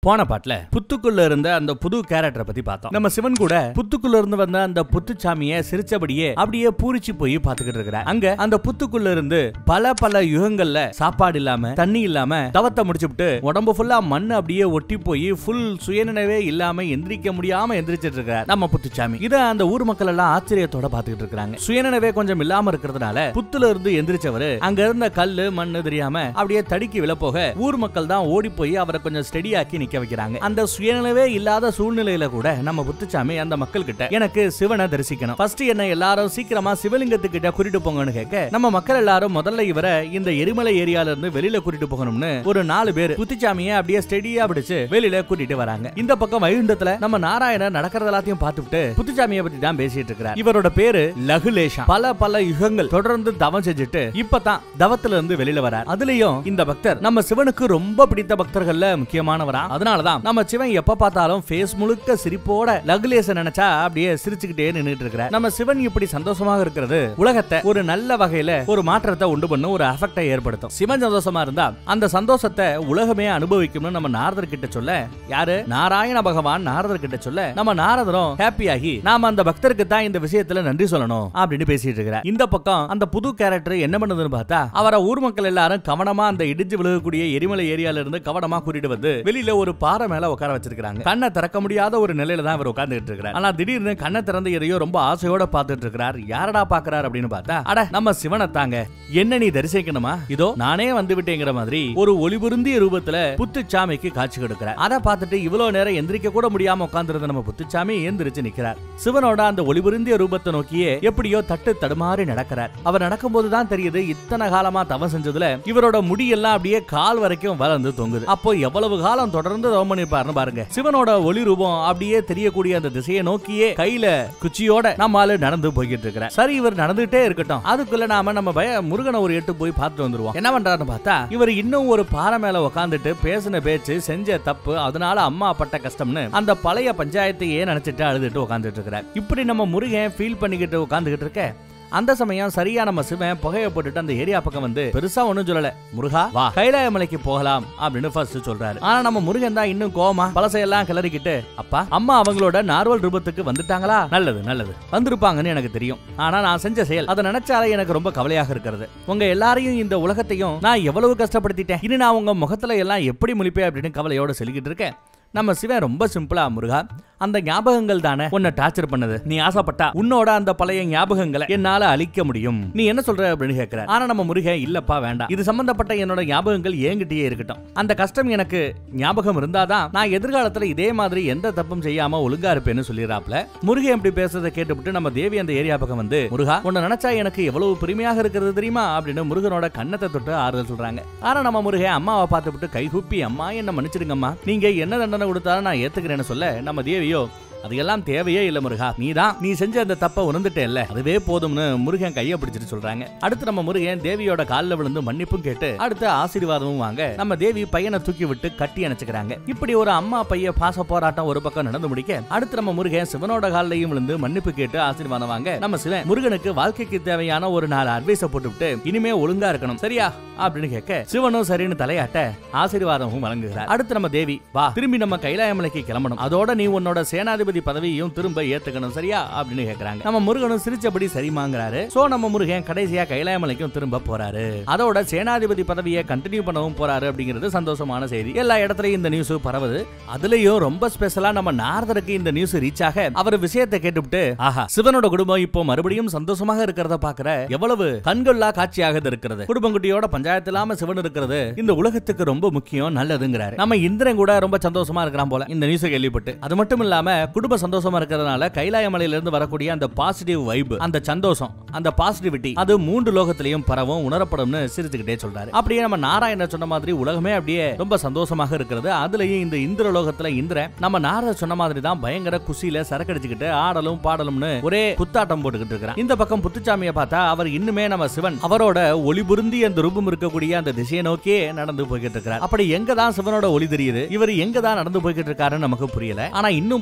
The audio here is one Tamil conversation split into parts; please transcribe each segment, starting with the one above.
போன பாட்டுல புத்துக்குள்ள இருந்த அந்த புது கேரக்டரை பத்தி பார்த்தோம் நம்ம சிவன் கூட புத்துக்குள்ள இருந்து வந்த அந்த புத்துச்சாமிய சிரிச்சபடியே அப்படியே பூரிச்சு போய் பாத்துக்கிட்டு இருக்கிறார் அங்க அந்த புத்துக்குள்ள இருந்து பல பல யுகங்கள்ல சாப்பாடு இல்லாம தண்ணி இல்லாம தவத்தை முடிச்சுட்டு உடம்பு ஃபுல்லா மண் அப்படியே ஒட்டி போய் ஃபுல் சுயநினைவே இல்லாம எந்திரிக்க முடியாம எந்திரிச்சிட்டு இருக்கார் நம்ம புத்துச்சாமி இத அந்த ஊர் மக்கள் எல்லாம் ஆச்சரியத்தோட பாத்துக்கிட்டு இருக்காங்க சுயநினைவே கொஞ்சம் இல்லாம இருக்கிறதுனால புத்துல இருந்து எந்திரிச்சவரு அங்க இருந்த கல்லு மண்ணு தெரியாம அப்படியே தடுக்கி விழப்போக ஊர் மக்கள் தான் ஓடி போய் அவரை கொஞ்சம் ஸ்டெடியாக்கி நிக்க வைக்கிறாங்க அந்த சுயநினைவே இல்லாத சூழ்நிலையில கூட நம்ம புத்துச்சாமி அந்த மக்கள் கிட்ட எனக்கு சிவனை தரிசிக்கணும் ஃபர்ஸ்ட் என்ன எல்லாரும் சீக்கிரமா சிவலிங்கத்துக்கிட்ட கூட்டிட்டு போங்கன்னு கேட்க நம்ம மக்கள் எல்லாரும் முதல்ல இவரை இந்த எரிமலை ஏரியால இருந்து வெளியில கூட்டிட்டு போகணும்னு ஒரு நாலு பேர் புத்துச்சாமியை அப்படியே ஸ்டெடியா பிடிச்சு வெளியில கூட்டிட்டு வராங்க இந்த பக்கம் வைகுண்டத்துல நம்ம நாராயணர் நடக்கிறது எல்லாத்தையும் பார்த்துட்டு புத்துச்சாமியை பத்தி தான் பேசிட்டு இருக்கிறார் இவரோட பேரு லகுலேஷா பல பல யுகங்கள் தொடர்ந்து தவம் செஞ்சுட்டு இப்பதான் தவத்துல இருந்து வெளியில வரார் அதுலயும் இந்த பக்தர் நம்ம சிவனுக்கு ரொம்ப பிடித்த பக்தர்கள்ல முக்கியமானவரா அதனாலதான் நம்ம சிவன் எப்ப பார்த்தாலும் ஃபேஸ் முழுக்க சிரிப்போட லகுலேச நினைச்சா அப்படியே சிரிச்சுக்கிட்டே நின்னுட்டு இருக்கிறார் நம்ம சிவன் இப்படி சந்தோஷமாக இருக்கிறது உலகத்தை ஒரு நல்ல வகையில ஒரு மாற்றத்தை உண்டு பண்ணும் ஒரு அஃபெக்டை ஏற்படுத்தும் சிவன் சந்தோஷமா இருந்தா அந்த சந்தோஷத்தை உலகமே அனுபவிக்கும்னு நம்ம நாரதர் கிட்ட சொல்ல யாரு நாராயண பகவான் நாரதர் கிட்ட சொல்ல நம்ம நாரதரும் ஹாப்பி ஆகி நாம அந்த பக்தருக்கு தான் இந்த விஷயத்துல நன்றி சொல்லணும் அப்படின்னு பேசிட்டு இருக்கிறார் இந்த பக்கம் அந்த புது கேரக்டர் என்ன பண்ணுதுன்னு பார்த்தா அவரை ஊர் மக்கள் எல்லாரும் கவனமா அந்த இடிஞ்சு விழுகக்கூடிய எரிமலை ஏரியால இருந்து கவனமா கூட்டிட்டு வந்து வெளியில ஒரு பாறை மேல உட்கார வச்சிருக்காங்க கண்ணை திறக்க முடியாத ஒரு நிலையில தான் அவர் உட்கார்ந்துட்டு இருக்கிறார் ஆனா திடீர்னு கண்ணை திறந்து எதையோ ரொம்ப ஆசையோட பார்த்துட்டு இருக்கிறார் யாரடா பாக்குறார் அப்படின்னு பார்த்தா அட நம்ம சிவனை தாங்க என்ன நீ தரிசிக்கணுமா இதோ நானே வந்து விட்டேங்கிற மாதிரி ஒரு ஒளிபுருந்திய ரூபத்துல புத்துச்சாமிக்கு காட்சி கொடுக்கிறார் அதை பார்த்துட்டு இவ்வளவு நேரம் எந்திரிக்க கூட முடியாம உட்கார்ந்திருந்த நம்ம புத்துச்சாமி எந்திரிச்சு நிக்கிறார் சிவனோட அந்த ஒளிபுருந்திய ரூபத்தை நோக்கியே எப்படியோ தட்டு தடுமாறி நடக்கிறார் அவர் நடக்கும்போது தான் தெரியுது இத்தனை காலமா தவம் செஞ்சதுல இவரோட முடியெல்லாம் அப்படியே கால் வரைக்கும் வளர்ந்து தொங்குது அப்போ எவ்வளவு காலம் தொடர்ந்து தவம் பண்ணிருப்பாருன்னு பாருங்க சிவனோட ஒளி ரூபம் அப்படியே தெரியக்கூடிய அந்த திசையை நோக்கியே கையில குச்சியோட நம்ம ஆளு நடந்து போய்கிட்டு இருக்கிறார் சரி இவர் நடந்துட்டே இருக்கட்டும் அதுக்குள்ள நாம நம்ம பய முருகனை ஒரு எட்டு போய் பார்த்துட்டு வந்துருவோம் என்ன பண்றாருன்னு பார்த்தா இவர் இன்னும் ஒரு பாறை மேல உட்காந்துட்டு பேசின பேச்சு செஞ்ச தப்பு அதனால அம்மா பட்ட கஷ்டம்னு அந்த பழைய பஞ்சாயத்தையே நினைச்சிட்டு அழுதுட்டு உட்காந்துட்டு இருக்கிறார் இப்படி நம்ம முருகன் ஃபீல் பண்ணிக்கிட்டு உட்காந்துக்கிட்டு இருக்க அந்த சமயம் சரியா நம்ம சிவன் புகைய போட்டுட்டு அந்த ஏரியா பக்கம் வந்து பெருசா ஒண்ணும் சொல்லல முருகா வா கைலாய மலைக்கு போகலாம் அப்படின்னு ஃபர்ஸ்ட் சொல்றாரு ஆனா நம்ம முருகன் தான் இன்னும் கோமா பழசையெல்லாம் கிளறிக்கிட்டு அப்பா அம்மா அவங்களோட நார்வல் ரூபத்துக்கு வந்துட்டாங்களா நல்லது நல்லது வந்திருப்பாங்கன்னு எனக்கு தெரியும் ஆனா நான் செஞ்ச செயல் அதை நினைச்சாலே எனக்கு ரொம்ப கவலையாக இருக்கிறது உங்க எல்லாரையும் இந்த உலகத்தையும் நான் எவ்வளவு கஷ்டப்படுத்திட்டேன் இனி நான் உங்க முகத்துல எல்லாம் எப்படி முழிப்பேன் அப்படின்னு கவலையோட சொல்லிக்கிட்டு இருக்கேன் நம்ம சிவன் ரொம்ப சிம்பிளா முருகா அந்த ஞாபகங்கள் தானே உன்னை டார்ச்சர் பண்ணது நீ ஆசைப்பட்டா உன்னோட அந்த பழைய ஞாபகங்களை என்னால அழிக்க முடியும் நீ என்ன சொல்ற அப்படின்னு கேக்குற ஆனா நம்ம முருகன் இல்லப்பா வேண்டாம் இது சம்பந்தப்பட்ட என்னோட ஞாபகங்கள் என்கிட்டயே இருக்கட்டும் அந்த கஷ்டம் எனக்கு ஞாபகம் இருந்தாதான் நான் எதிர்காலத்துல இதே மாதிரி எந்த தப்பும் செய்யாம ஒழுங்கா இருப்பேன்னு சொல்லிடுறாப்ல முருகன் இப்படி பேசுறதை கேட்டுவிட்டு நம்ம தேவி அந்த ஏரியா பக்கம் வந்து முருகா உன்னை நினைச்சா எனக்கு எவ்வளவு பெருமையாக இருக்கிறது தெரியுமா அப்படின்னு முருகனோட கண்ணத்தை தொட்டு ஆறுதல் சொல்றாங்க ஆனா நம்ம முருகன் அம்மாவை பார்த்துவிட்டு கைகூப்பி அம்மா என்ன மன்னிச்சிடுங்கம்மா நீங்க என்ன தண்டனை கொடுத்தாலும் நான் ஏத்துக்கிறேன்னு சொல்ல நம்ம தேவியோ அதெல்லாம் தேவையே இல்ல முருகா நீதான் நீ செஞ்ச அந்த தப்ப உணர்ந்துட்டேல்ல அதுவே போதும்னு முருகன் கைய பிடிச்சிட்டு சொல்றாங்க அடுத்து நம்ம முருகன் தேவியோட கால்ல விழுந்து மன்னிப்பும் கேட்டு அடுத்து ஆசீர்வாதமும் வாங்க நம்ம தேவி பையனை தூக்கி விட்டு கட்டி அணைச்சுக்கிறாங்க இப்படி ஒரு அம்மா பைய பாச போராட்டம் ஒரு பக்கம் நடந்து முடிக்க அடுத்து நம்ம முருகன் சிவனோட கால்லையும் விழுந்து மன்னிப்பு கேட்டு ஆசீர்வாதம் வாங்க நம்ம சிவன் முருகனுக்கு வாழ்க்கைக்கு தேவையான ஒரு நாலு அட்வைஸ போட்டுவிட்டு இனிமே ஒழுங்கா இருக்கணும் சரியா அப்படின்னு கேட்க சிவனும் சரின்னு தலையாட்ட ஆசீர்வாதமும் வழங்குகிறார் அடுத்து நம்ம தேவி வா திரும்பி நம்ம கைலாயமலைக்கு கிளம்பணும் அதோட நீ உன்னோட சேனாதிபதி பதவியையும் திரும்ப ஏத்துக்கணும் சரியா அப்படின்னு கேக்குறாங்க நம்ம முருகனும் சிரிச்சபடி சரிமாங்கிறாரு சோ நம்ம முருகன் கடைசியா கைலாயமலைக்கும் திரும்ப போறாரு அதோட சேனாதிபதி பதவியை கண்டினியூ பண்ணவும் போறாரு அப்படிங்கிறது சந்தோஷமான செய்தி எல்லா இடத்துலயும் இந்த நியூஸ் பரவுது அதுலயும் ரொம்ப ஸ்பெஷலா நம்ம நாரதருக்கு இந்த நியூஸ் ரீச் ஆக அவர் விஷயத்தை கேட்டுவிட்டு ஆஹா சிவனோட குடும்பம் இப்போ மறுபடியும் சந்தோஷமாக இருக்கிறத பாக்குற எவ்வளவு கண்கொள்ளா காட்சியாக இது இருக்கிறது குடும்பங்குட்டியோட பஞ்சாயத்து இல்லாம சிவன் இருக்கிறது இந்த உலகத்துக்கு ரொம்ப முக்கியம் நல்லதுங்கிறாரு நம்ம இந்திரன் கூட ரொம்ப சந்தோஷமா இருக்கிறான் போல இந்த நியூஸ் கேள்விப்பட்டு அது மட்டும் இல்லாம குடும்ப சந்தோஷமா இருக்கிறதுனால கைலாய மலையில இருந்து வரக்கூடிய அந்த பாசிட்டிவ் வைப் அந்த சந்தோஷம் அந்த பாசிட்டிவிட்டி அது மூன்று லோகத்திலையும் பரவும் உணரப்படும்னு சிரிச்சுக்கிட்டே சொல்றாரு அப்படியே நம்ம நாராயணர் சொன்ன மாதிரி உலகமே அப்படியே ரொம்ப சந்தோஷமாக இருக்கிறது அதுலயும் இந்த இந்திர லோகத்துல இந்திரன் நம்ம நாரதர் சொன்ன மாதிரி தான் பயங்கர குசியில சரக்கடிச்சுக்கிட்டு ஆடலும் பாடலும்னு ஒரே குத்தாட்டம் போட்டுக்கிட்டு இருக்கிறான் இந்த பக்கம் புத்துச்சாமியை பார்த்தா அவர் இன்னுமே நம்ம சிவன் அவரோட ஒளிபுருந்தி அந்த ரூபம் இருக்கக்கூடிய அந்த திசையை நோக்கியே நடந்து போய்கிட்டு இருக்கிறார் அப்படி எங்க தான் சிவனோட ஒளி தெரியுது இவர் எங்க தான் நடந்து போய்கிட்டு இருக்காருன்னு நமக்கு புரியல ஆனா இன்னும் பயமுள்ள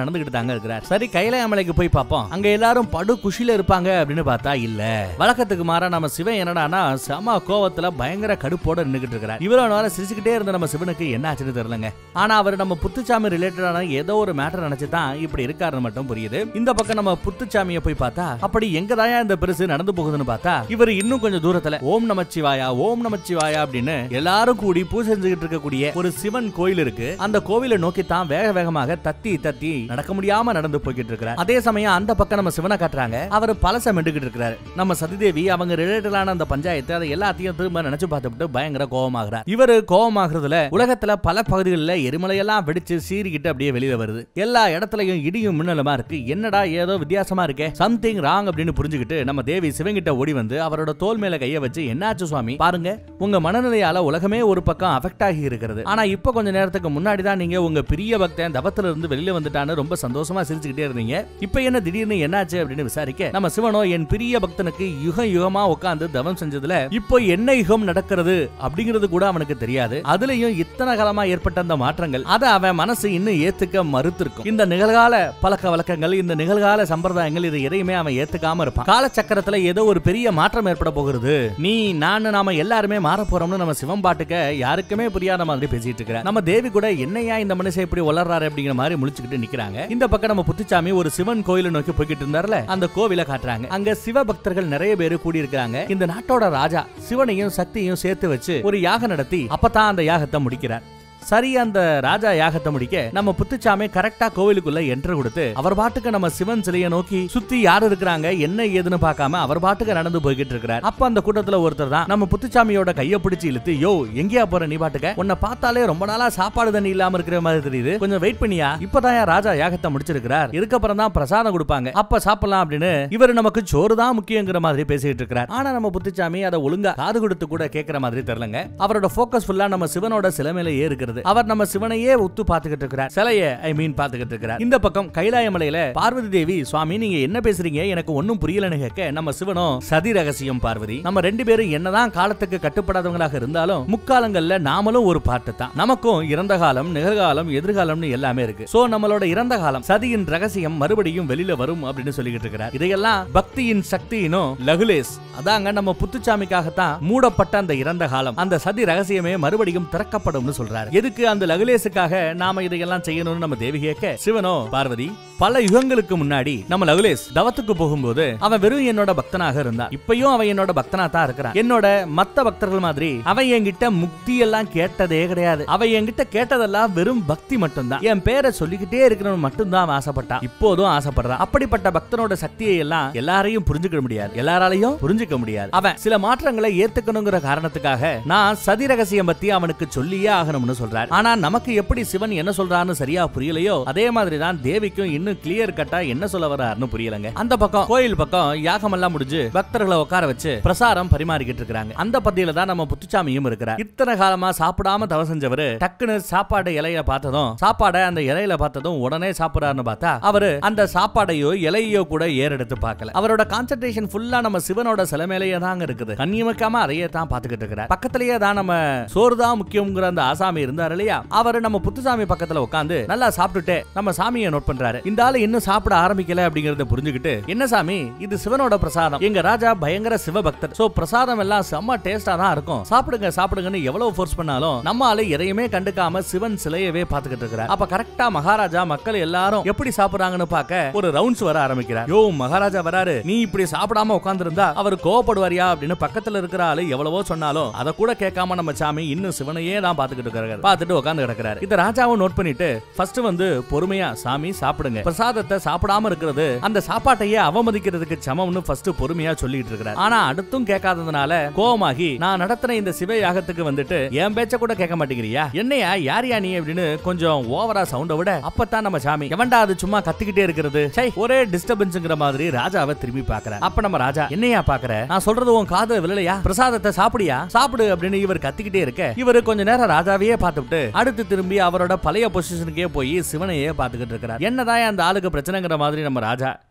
நடந்துகிட்டு தாங்க இருக்கிறார் சரி கைலாய மலைக்கு போய் பார்ப்போம் அங்க எல்லாரும் படு குஷில இருப்பாங்க அப்படின்னு பார்த்தா இல்ல வழக்கத்துக்கு மாறா நம்ம சிவன் என்னடானா செம கோவத்துல பயங்கர கடுப்போட நின்னுகிட்டு இருக்கிறார் இவ்வளவு நேரம் சிரிச்சுக்கிட்டே இருந்த நம்ம சிவனுக்கு என்ன ஆச்சுன்னு தெரியலங்க ஆனா அவர் நம்ம புத்துச்சாமி ரிலேட்டடான ஏதோ ஒரு மேட்டர் நினைச்சு தான் இப்படி இருக்காருன்னு மட்டும் புரியுது இந்த பக்கம் நம்ம புத்துச்சாமியை போய் பார்த்தா அப்படி எங்க தாயா இந்த பெருசு நடந்து போகுதுன்னு பார்த்தா இவர் இன்னும் கொஞ்சம் தூரத்துல ஓம் நமச்சிவாயா ஓம் நமச்சிவாயா அப்படின்னு எல்லாரும் கூடி பூஜை செஞ்சுக்கிட்டு இருக்கக்கூடிய ஒரு சிவன் கோயில் இருக்கு அந்த கோவிலை நோக்கி தான் வேக வேகமாக தத்தி தத்தி நடக்க முடியாம நடந்து போய்கிட்டு இருக்கிறார் அதே சமயம் அந்த பக்கம் நம்ம சிவனை காட்டுறாங்க அவர் பழச மெண்டுகிட்டு இருக்கிறாரு நம்ம சதிதேவி அவங்க ரிலேட்டடான அந்த பஞ்சாயத்து அதை எல்லாத்தையும் திரும்ப நினைச்சு பார்த்துட்டு பயங்கர கோபமாகிறார் இவரு கோபமாகறதுல உலகத்துல பல பகுதிகளில் எரிமலையெல்லாம் வெடிச்சு சீறிக்கிட்டு அப்படியே வெளியில வருது எல்லா இடத்துலயும் இடியும் மின்னலுமா இருக்கு என்னடா ஏதோ வித்தியாசமா இருக்கே சம்திங் ராங் அப்படின்னு புரிஞ்சுக்கிட்டு நம்ம தேவி சிவங்கிட்ட ஓடி வந்து அவரோட தோல் மேல கைய வச்சு என்னாச்சு சுவாமி பாருங்க உங்க மனநிலையால உலகமே ஒரு பக்கம் அஃபெக்ட் ஆகி இருக்கிறது ஆனா இப்ப கொஞ்ச நேரத்துக்கு முன்னாடி தான் நீங்க உங்க பிரிய பக்தன் தவத்துல இருந்து வெளியில வந்துட்டான்னு ரொம்ப சந்தோஷமா சிரிச்சுக்கிட்டே இருந்தீங்க இப்ப என்ன திடீர்னு என்னாச்சு அப்படின்னு விசாரிக்க நம்ம சிவனோ என் பிரிய பக்தனுக்கு யுகம் யுகமா உட்கார்ந்து தவம் செஞ்சதுல இப்போ என்ன யுகம் நடக்கிறது அப்படிங்கிறது கூட அவனுக்கு தெரியாது அதுலயும் இத்தனை காலமா ஏற்பட்ட அந்த மாற்றங்கள் அதை அவன் மனசு இன்னும் ஏத்துக்க மறுத்திருக்கும் இந்த நிகழ்கால பழக்க வழக்கங்கள் இந்த நிகழ்கால சம்பிரதாயங்கள் இது எதையுமே அவன் ஏத்துக்காம இருப்பான் காலச்சக்கரத்துல ஏதோ ஒரு பெரிய மாற்றம் ஏற்பட போகிறது நீ நான் நாம எல்லாருமே மாற போறோம்னு நம்ம சிவம் பாட்டுக்க யாருக்குமே புரியாத மாதிரி பேசிட்டு இருக்கிற நம்ம தேவி கூட என்னையா இந்த மனுஷன் இப்படி வளர்றாரு அப்படிங்கிற மாதிரி முழிச்சுக்கிட்டு நிக்கிறாங்க இந்த பக்கம் நம்ம புத்துச்சாமி ஒரு சிவன் கோயிலை நோக்கி போய்கிட்டு இருந்தார்ல அந்த கோவிலை காட்டுறாங்க அங்க சிவ பக்தர்கள் நிறைய பேர் கூடி இருக்கிறாங்க இந்த நாட்டோட ராஜா சிவனையும் சக்தியும் சேர்த்து வச்சு ஒரு யாகம் நடத்தி அப்பதான் அந்த யாகத்தை முடிக்கிறார் சரி அந்த ராஜா யாகத்தை முடிக்க நம்ம புத்துச்சாமி கரெக்டா கோவிலுக்குள்ள என்ட்ரு கொடுத்து அவர் பாட்டுக்கு நம்ம சிவன் சிலையை நோக்கி சுத்தி யார் இருக்கிறாங்க என்ன ஏதுன்னு பார்க்காம அவர் பாட்டுக்கு நடந்து போய்கிட்டு இருக்கிறார் அப்ப அந்த கூட்டத்துல ஒருத்தர் தான் நம்ம புத்துச்சாமியோட கைய பிடிச்சு இழுத்து யோ எங்கேயா போற நீ பாட்டுக்க உன்னை பார்த்தாலே ரொம்ப நாளா சாப்பாடு தண்ணி இல்லாம இருக்கிற மாதிரி தெரியுது கொஞ்சம் வெயிட் பண்ணியா இப்பதான் என் ராஜா யாகத்தை முடிச்சிருக்கிறார் இதுக்கப்புறம் தான் பிரசாதம் கொடுப்பாங்க அப்ப சாப்பிடலாம் அப்படின்னு இவர் நமக்கு சோறு தான் முக்கியங்கிற மாதிரி பேசிட்டு இருக்கிறார் ஆனா நம்ம புத்துச்சாமி அதை ஒழுங்கா காது கொடுத்து கூட கேட்கிற மாதிரி தெரியலங்க அவரோட போக்கஸ் ஃபுல்லா நம்ம சிவனோட சிலை மேலேயே இருக்கிறது அவர் நம்ம சிவனையே உத்து பார்த்துக்கிட்டு இருக்கிறார் சிலைய ஐ மீன் பார்த்துக்கிட்டு இருக்கிறார் இந்த பக்கம் கைலாய மலையில பார்வதி தேவி சுவாமி நீங்க என்ன பேசுறீங்க எனக்கு ஒன்னும் புரியலன்னு கேட்க நம்ம சிவனும் சதி ரகசியம் பார்வதி நம்ம ரெண்டு பேரும் என்னதான் காலத்துக்கு கட்டுப்படாதவங்களாக இருந்தாலும் முக்காலங்கள்ல நாமளும் ஒரு பாட்டு தான் நமக்கும் இறந்த காலம் நிகழ்காலம் எதிர்காலம்னு எல்லாமே இருக்கு சோ நம்மளோட இறந்த காலம் சதியின் ரகசியம் மறுபடியும் வெளியில வரும் அப்படின்னு சொல்லிக்கிட்டு இருக்கிறார் இதையெல்லாம் பக்தியின் சக்தியினும் லகுலேஸ் அதாங்க நம்ம புத்துச்சாமிக்காகத்தான் மூடப்பட்ட அந்த இறந்த காலம் அந்த சதி ரகசியமே மறுபடியும் திறக்கப்படும்னு சொல்றாரு எதுக்கு அந்த லகுலேஸுக்காக நாம இதையெல்லாம் செய்யணும்னு நம்ம தேவி கேட்க சிவனோ பார்வதி பல யுகங்களுக்கு முன்னாடி நம்ம லகுலேஸ் தவத்துக்கு போகும்போது அவன் வெறும் என்னோட பக்தனாக இருந்தான் இப்பயும் அவன் என்னோட பக்தனா தான் இருக்கிறான் என்னோட மத்த பக்தர்கள் மாதிரி அவன் என்கிட்ட முக்தி எல்லாம் கேட்டதே கிடையாது அவன் என்கிட்ட கேட்டதெல்லாம் வெறும் பக்தி மட்டும்தான் என் பேரை சொல்லிக்கிட்டே இருக்கணும்னு மட்டும்தான் அவன் ஆசைப்பட்டான் இப்போதும் ஆசைப்படுறான் அப்படிப்பட்ட பக்தனோட சக்தியை எல்லாம் எல்லாரையும் புரிஞ்சுக்க முடியாது எல்லாராலையும் புரிஞ்சுக்க முடியாது அவன் சில மாற்றங்களை ஏத்துக்கணுங்கிற காரணத்துக்காக நான் சதி ரகசியம் பத்தி அவனுக்கு சொல்லியே ஆகணும்னு சொல்றார் ஆனா நமக்கு எப்படி சிவன் என்ன சொல்றான்னு சரியா புரியலையோ அதே மாதிரி தான் தேவிக்கும் இன்னும் கிளியர் கட்டா என்ன சொல்ல வர்றாருன்னு புரியலங்க அந்த பக்கம் கோயில் பக்கம் யாகம் எல்லாம் முடிஞ்சு பக்தர்களை உட்கார வச்சு பிரசாரம் பரிமாறிக்கிட்டு இருக்காங்க அந்த பத்தியில தான் நம்ம புத்துச்சாமியும் இருக்கிறார் இத்தனை காலமா சாப்பிடாம தவம் செஞ்சவரு டக்குன்னு சாப்பாடு இலைய பார்த்ததும் சாப்பாடை அந்த இலையில பார்த்ததும் உடனே சாப்பிடுறாருன்னு பார்த்தா அவரு அந்த சாப்பாடையோ இலையோ கூட ஏறெடுத்து பார்க்கல அவரோட கான்சென்ட்ரேஷன் ஃபுல்லா நம்ம சிவனோட சிலை மேலேயே தாங்க இருக்குது கண்ணியமக்காம அதையே தான் பாத்துக்கிட்டு இருக்கிறார் பக்கத்திலேயே தான் நம்ம சோறு தான் முக்கியம்ங்கிற அந்த ஆசாமி இருந்தார் இல்லையா அவரு நம்ம புத்துசாமி பக்கத்துல உட்காந்து நல்லா சாப்பிட்டுட்டு நம்ம சாமியை நோட் பண்றாரு இந்த ஆளு இன்னும் சாப்பிட ஆரம்பிக்கல அப்படிங்கறத புரிஞ்சுக்கிட்டு என்ன சாமி இது சிவனோட பிரசாதம் எங்க ராஜா பயங்கர சிவபக்தர் சோ பிரசாதம் எல்லாம் செம்ம டேஸ்டா தான் இருக்கும் சாப்பிடுங்க சாப்பிடுங்கன்னு எவ்வளவு ஃபோர்ஸ் பண்ணாலும் நம்ம ஆளு எதையுமே கண்டுக்காம சிவன் சிலையவே பாத்துக்கிட்டு இருக்கிறார் அப்ப கரெக்டா மகாராஜா மக்கள் எல்லாரும் எப்படி சாப்பிடுறாங்கன்னு பார்க்க ஒரு ரவுண்ட்ஸ் வர ஆரம்பிக்கிறார் யோ மகாராஜா வராரு நீ இப்படி சாப்பிடாம உட்கார்ந்திருந்தா அவர் கோவப்படுவாரியா அப்படின்னு பக்கத்துல இருக்கிற ஆளு எவ்வளவோ சொன்னாலும் அதை கூட கேட்காம நம்ம சாமி இன்னும் சிவனையே தான் பாத்துக்கிட்டு இருக்காரு பார்த்துட்டு உட்கார்ந்து கிடக்கிறாரு இத ராஜாவும் நோட் பண்ணிட்டு ஃபர்ஸ்ட் வந்து பொறுமையா சாமி சாப்பிடுங்க பிரசாதத்தை சாப்பிடாம இருக்கிறது அந்த சாப்பாட்டையே அவமதிக்கிறதுக்கு சமம்னு ஃபர்ஸ்ட் பொறுமையா சொல்லிட்டு இருக்கிறார் ஆனா அடுத்தும் கேட்காததுனால கோவமாகி நான் நடத்தின இந்த சிவ யாகத்துக்கு வந்துட்டு என் பேச்ச கூட கேட்க மாட்டேங்கிறியா என்னையா யார் யா நீ அப்படின்னு கொஞ்சம் ஓவரா சவுண்ட விட அப்பதான் நம்ம சாமி எவன்டா அது சும்மா கத்திக்கிட்டே இருக்கிறது சை ஒரே டிஸ்டர்பன்ஸ்ங்கிற மாதிரி ராஜாவை திரும்பி பாக்குற அப்ப நம்ம ராஜா என்னையா பாக்குற நான் சொல்றது உன் காது விழலையா பிரசாதத்தை சாப்பிடியா சாப்பிடு அப்படின்னு இவர் கத்திக்கிட்டே இருக்க இவரு கொஞ்ச நேரம் ராஜாவையே பார்த்துட்டு அடுத்து திரும்பி அவரோட பழைய பொசிஷனுக்கே போய் சிவனையே பார்த்துக்கிட்டு இருக்கிறார் என்னதான் அந்த ஆளுக்கு பிரச்சனைங்கிற மாதிரி நம்ம ராஜா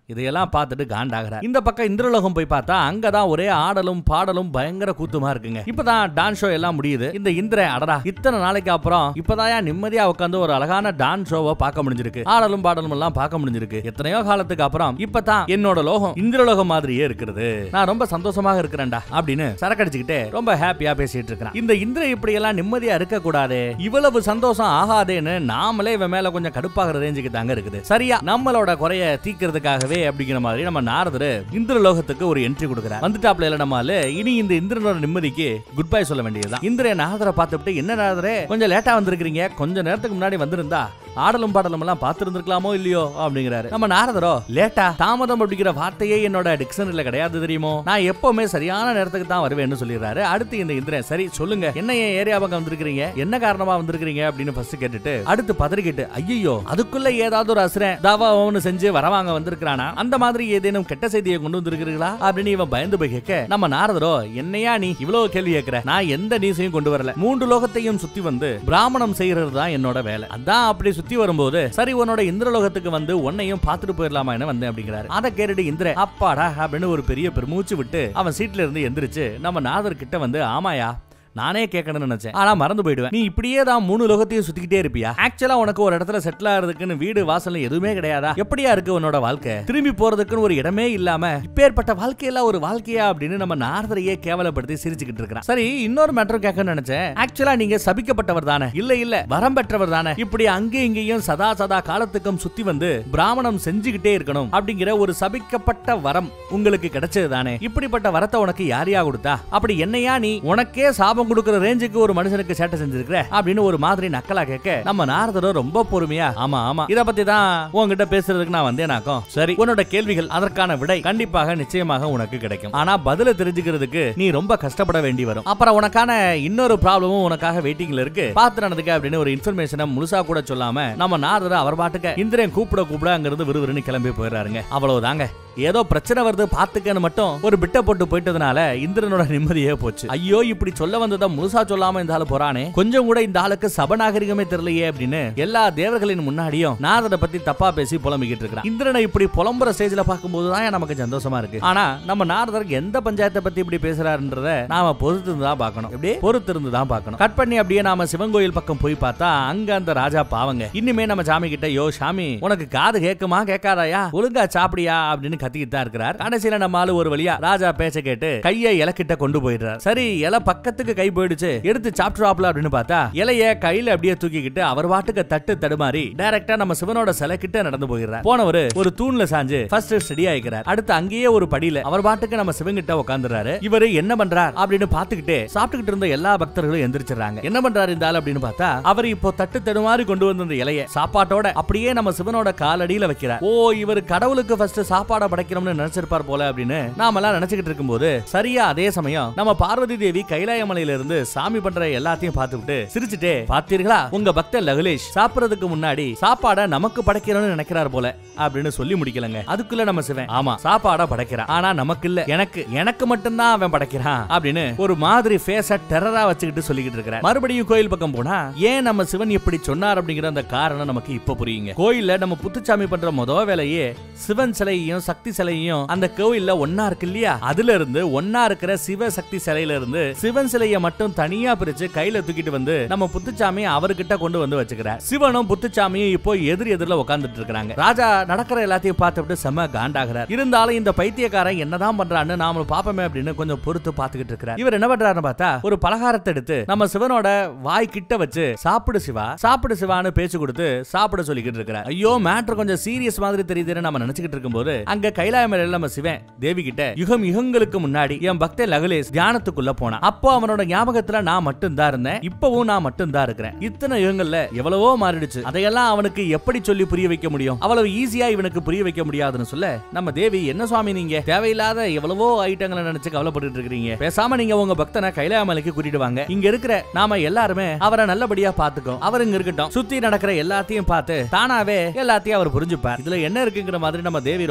இதையெல்லாம் பார்த்துட்டு காண்டாகிறார் இந்த பக்கம் இந்திரலோகம் போய் பார்த்தா அங்கதான் ஒரே ஆடலும் பாடலும் பயங்கர கூத்துமா இருக்குங்க இப்பதான் டான்ஸ் ஷோ எல்லாம் முடியுது இந்த இந்திரன் அடடா இத்தனை நாளைக்கு அப்புறம் இப்பதான் நிம்மதியா உட்காந்து ஒரு அழகான டான்ஸ் ஷோவை பார்க்க முடிஞ்சிருக்கு ஆடலும் பாடலும் எல்லாம் பார்க்க முடிஞ்சிருக்கு எத்தனையோ காலத்துக்கு அப்புறம் இப்பதான் என்னோட லோகம் இந்திரலோகம் மாதிரியே இருக்கிறது நான் ரொம்ப சந்தோஷமாக இருக்கிறேன்டா அப்படின்னு சரக்கடிச்சுக்கிட்டு ரொம்ப ஹாப்பியா பேசிட்டு இருக்கிறான் இந்த இந்திர இப்படி எல்லாம் நிம்மதியா இருக்க கூடாது இவ்வளவு சந்தோஷம் ஆகாதேன்னு நாமளே இவன் மேல கொஞ்சம் கடுப்பாகிற ரேஞ்சுக்கு தாங்க இருக்குது சரியா நம்மளோட குறைய தீக்கிறதுக்காகவே அப்படிங்கிற மாதிரி நம்ம நாரதர் இந்திரலோகத்துக்கு ஒரு என்ட்ரி கொடுக்குறார் வந்துட்டாப்ல இல்ல நம்ம ஆளு, இனி இந்த இந்திரனோட நிம்மதிக்கு குட் பை சொல்ல வேண்டியதுதான் இந்திரன் நாரதரை பார்த்துட்டு என்ன நாரதரே கொஞ்சம் லேட்டா வந்திருக்கீங்க கொஞ்ச நேரத்துக்கு முன்னாடி வந்திருந்தா ஆடலும் பாடலும் எல்லாம் பார்த்திருந்திருக்கலாமோ இல்லையோ அப்படிங்கிறாரு நம்ம நாரதரோ லேட்டா தாமதம் அப்படிங்கிற வார்த்தையே என்னோட டிக்ஷனரியில கிடையாது தெரியுமோ நான் எப்பவுமே சரியான நேரத்துக்கு தான் வருவேன்னு சொல்லிடுறாரு அடுத்து இந்த இந்திரன் சரி சொல்லுங்க என்ன என் ஏரியா பக்கம் வந்திருக்கீங்க என்ன காரணமா வந்திருக்கீங்க அப்படின்னு ஃபர்ஸ்ட் கேட்டுட்டு அடுத்து பதறிக்கிட்டு ஐயோ அதுக்குள்ள ஏதாவது ஒரு அசுரன் தாவான்னு செஞ்சு வரவாங்க வந்திருக்கானா அந்த மாதிரி ஏதேனும் கெட்ட செய்தியை கொண்டு வந்திருக்கிறீங்களா அப்படின்னு இவன் பயந்து போய் கேட்க நம்ம நாரதரோ என்னையா நீ இவ்வளவு கேள்வி கேட்கிற நான் எந்த நீசையும் கொண்டு வரல மூன்று லோகத்தையும் சுத்தி வந்து பிராமணம் செய்யறது தான் என்னோட வேலை அதான் அப்படி சுத்தி வரும்போது சரி உன்னோட இந்திரலோகத்துக்கு வந்து உன்னையும் பார்த்துட்டு போயிடலாமா என்ன வந்தேன் அப்படிங்கிறாரு அதை கேட்டுட்டு இந்திர அப்பாடா அப்படின்னு ஒரு பெரிய பெருமூச்சு விட்டு அவன் சீட்ல இருந்து எந்திரிச்சு நம்ம நாதர் கிட்ட வந்து ஆமாயா நானே கேட்கணும்னு நினைச்சேன் ஆனா மறந்து போயிடுவேன் நீ இப்படியே தான் மூணு லோகத்தையும் சுத்திக்கிட்டே இருப்பியா ஆக்சுவலா உனக்கு ஒரு இடத்துல செட்டில் ஆகிறதுக்குன்னு வீடு வாசல் எதுவுமே கிடையாதா எப்படியா இருக்கு உன்னோட வாழ்க்கை திரும்பி போறதுக்குன்னு ஒரு இடமே இல்லாம இப்பேற்பட்ட வாழ்க்கையெல்லாம் ஒரு வாழ்க்கையா அப்படின்னு நம்ம நாரதரையே கேவலப்படுத்தி சிரிச்சுக்கிட்டு இருக்கிறான் சரி இன்னொரு மேட்டர் கேட்கணும்னு நினைச்சேன் ஆக்சுவலா நீங்க சபிக்கப்பட்டவர் தானே இல்ல இல்ல வரம் பெற்றவர் தானே இப்படி அங்கேயும் இங்கேயும் சதா சதா காலத்துக்கும் சுத்தி வந்து பிராமணம் செஞ்சுக்கிட்டே இருக்கணும் அப்படிங்கிற ஒரு சபிக்கப்பட்ட வரம் உங்களுக்கு கிடைச்சது தானே இப்படிப்பட்ட வரத்தை உனக்கு யாரையா கொடுத்தா அப்படி என்னையா நீ உனக்கே சாபம் கொடுக்கிற ரேஞ்சுக்கு ஒரு மனுஷனுக்கு சேட்டை செஞ்சிருக்கிற அப்படின்னு ஒரு மாதிரி நக்கலா கேட்க நம்ம நாரதரும் ரொம்ப பொறுமையா ஆமா ஆமா இத பத்தி தான் உன்கிட்ட பேசுறதுக்கு நான் வந்தேனாக்கும் சரி உன்னோட கேள்விகள் அதற்கான விடை கண்டிப்பாக நிச்சயமாக உனக்கு கிடைக்கும் ஆனா பதில தெரிஞ்சுக்கிறதுக்கு நீ ரொம்ப கஷ்டப்பட வேண்டி வரும் அப்புறம் உனக்கான இன்னொரு ப்ராப்ளமும் உனக்காக வெயிட்டிங்ல இருக்கு பாத்து நடந்துக்க அப்படின்னு ஒரு இன்ஃபர்மேஷனை முழுசா கூட சொல்லாம நம்ம நாரதர் அவர் பாட்டுக்க இந்திரன் கூப்பிட கூப்பிட அங்கிருந்து விறுவிறுன்னு கிளம்பி போயிடுறாருங்க அவ்வளவுதாங்க ஏதோ பிரச்சனை வருது பாத்துக்கன்னு மட்டும் ஒரு பிட்ட போட்டு போயிட்டதுனால இந்திரனோட நிம்மதியே போச்சு ஐயோ இப்படி சொல்ல வந்ததை முழுசா சொல்லாம இந்த ஆளு போறானே கொஞ்சம் கூட இந்த ஆளுக்கு சபநாகரிகமே தெரியலையே அப்படின்னு எல்லா தேவர்களின் முன்னாடியும் நாரதை பத்தி தப்பா பேசி புலம்பிக்கிட்டு இருக்கிறான் இந்திரனை இப்படி புலம்புற ஸ்டேஜ்ல பார்க்கும்போது தான் நமக்கு சந்தோஷமா இருக்கு ஆனா நம்ம நாரதர் எந்த பஞ்சாயத்தை பத்தி இப்படி பேசுறாருன்றத நாம பொறுத்து இருந்து தான் பார்க்கணும் அப்படியே பொறுத்து இருந்து தான் பார்க்கணும் கட் பண்ணி அப்படியே நாம சிவன் கோயில் பக்கம் போய் பார்த்தா அங்க அந்த ராஜா பாவங்க இனிமே நம்ம சாமி கிட்ட யோ சாமி உனக்கு காது கேக்குமா கேட்காதாயா ஒழுங்கா சாப்பிடியா அப்படின்னு கத்திக்கிட்டு தான் இருக்கிறார் கடைசியில நம்ம ஆளு ஒரு வழியா ராஜா பேச்ச கேட்டு கையை இலக்கிட்ட கொண்டு போயிடுறார் சரி இலை பக்கத்துக்கு கை போயிடுச்சு எடுத்து சாப்பிட்டுருவாப்ல அப்படின்னு பார்த்தா இலைய கையில அப்படியே தூக்கிக்கிட்டு அவர் பாட்டுக்கு தட்டு தடுமாறி டைரக்டா நம்ம சிவனோட சிலை கிட்ட நடந்து போயிடுறார் போனவர் ஒரு தூண்ல சாஞ்சு ஃபர்ஸ்ட் ஸ்டடி ஆயிக்கிறார் அடுத்து அங்கேயே ஒரு படியில அவர் பாட்டுக்கு நம்ம சிவன் கிட்ட உட்காந்துறாரு இவரு என்ன பண்றார் அப்படின்னு பாத்துக்கிட்டு சாப்பிட்டுக்கிட்டு இருந்த எல்லா பக்தர்களும் எந்திரிச்சிடுறாங்க என்ன பண்றாரு இந்த ஆள் அப்படின்னு பார்த்தா அவர் இப்போ தட்டு தடுமாறி கொண்டு வந்த அந்த இலைய சாப்பாட்டோட அப்படியே நம்ம சிவனோட காலடியில வைக்கிறார் ஓ இவர் கடவுளுக்கு ஃபர்ஸ்ட் சாப்பாட படைக்கணும்னு நினைச்சிருப்பார் போல அப்படின்னு நாமெல்லாம் நினைச்சுக்கிட்டு இருக்கும்போது சரியா அதே சமயம் நம்ம பார்வதி தேவி கைலாய மலையில இருந்து சாமி பண்ற எல்லாத்தையும் பார்த்துக்கிட்டு சிரிச்சுட்டே பாத்தீர்களா உங்க பக்தர் லகுலேஷ் சாப்பிடுறதுக்கு முன்னாடி சாப்பாட நமக்கு படைக்கணும்னு நினைக்கிறார் போல அப்படின்னு சொல்லி முடிக்கலங்க அதுக்குள்ள நம்ம சிவன் ஆமா சாப்பாட படைக்கிறான் ஆனா நமக்கு இல்ல எனக்கு எனக்கு மட்டும்தான் அவன் படைக்கிறான் அப்படின்னு ஒரு மாதிரி ஃபேஸ டெரரா வச்சுக்கிட்டு சொல்லிக்கிட்டு இருக்கிறார் மறுபடியும் கோயில் பக்கம் போனா ஏன் நம்ம சிவன் இப்படி சொன்னார் அப்படிங்கிற அந்த காரணம் நமக்கு இப்ப புரியுங்க கோயில்ல நம்ம புத்துச்சாமி பண்ற முத வேலையே சிவன் சிலையையும் சக்தி சிலையையும் அந்த கோயில்ல ஒன்னா இருக்கு இல்லையா அதுல இருந்து ஒன்னா இருக்கிற சிவ சக்தி சிலையில இருந்து சிவன் சிலையை மட்டும் தனியா பிரிச்சு கையில தூக்கிட்டு வந்து நம்ம புத்துச்சாமி அவர்கிட்ட கொண்டு வந்து வச்சுக்கிறார் சிவனும் புத்துச்சாமியும் இப்போ எதிர் எதிரில உட்கார்ந்துட்டு இருக்காங்க ராஜா நடக்கிற எல்லாத்தையும் பார்த்துட்டு செம்ம காண்டாகிறார் இருந்தாலும் இந்த பைத்தியக்காரன் என்னதான் பண்றான்னு நாம பாப்போமே அப்படின்னு கொஞ்சம் பொறுத்து பார்த்துக்கிட்டு இருக்கிறார் இவர் என்ன பண்றாருன்னு பார்த்தா ஒரு பலகாரத்தை எடுத்து நம்ம சிவனோட வாய் கிட்ட வச்சு சாப்பிடு சிவா சாப்பிடு சிவான்னு பேச்சு கொடுத்து சாப்பிட சொல்லிக்கிட்டு இருக்கிறார் ஐயோ மேட்ரு கொஞ்சம் சீரியஸ் மாதிரி தெரியுதுன்னு நம்ம நினைச்சுக்கிட்டு இருக்கும்போது அங்க கைலாய மலையில நம்ம சிவன் தேவி கிட்ட யுகம் யுகங்களுக்கு முன்னாடி என் பக்தன் லகுலேஷ் தியானத்துக்குள்ள போனான் அப்போ அவனோட ஞாபகத்துல நான் மட்டும் தான் இருந்தேன் இப்பவும் நான் மட்டும் தான் இருக்கிறேன் இத்தனை யுகங்கள்ல எவ்வளவோ மாறிடுச்சு அதையெல்லாம் அவனுக்கு எப்படி சொல்லி புரிய வைக்க முடியும் அவ்வளவு ஈஸியா இவனுக்கு புரிய வைக்க முடியாதுன்னு சொல்ல நம்ம தேவி என்ன சுவாமி நீங்க தேவையில்லாத எவ்வளவோ ஐட்டங்களை நினைச்சு கவலைப்பட்டு இருக்கீங்க பேசாம நீங்க உங்க பக்தனை கைலாய மலைக்கு கூட்டிட்டு வாங்க இங்க இருக்கிற நாம எல்லாருமே அவரை நல்லபடியா பாத்துக்கோ அவர் இங்க இருக்கட்டும் சுத்தி நடக்கிற எல்லாத்தையும் பார்த்து தானாவே எல்லாத்தையும் அவர் புரிஞ்சுப்பார் இதுல என்ன இருக்குங்கிற மாதிரி நம்ம தேவி ரொம்ப கூலா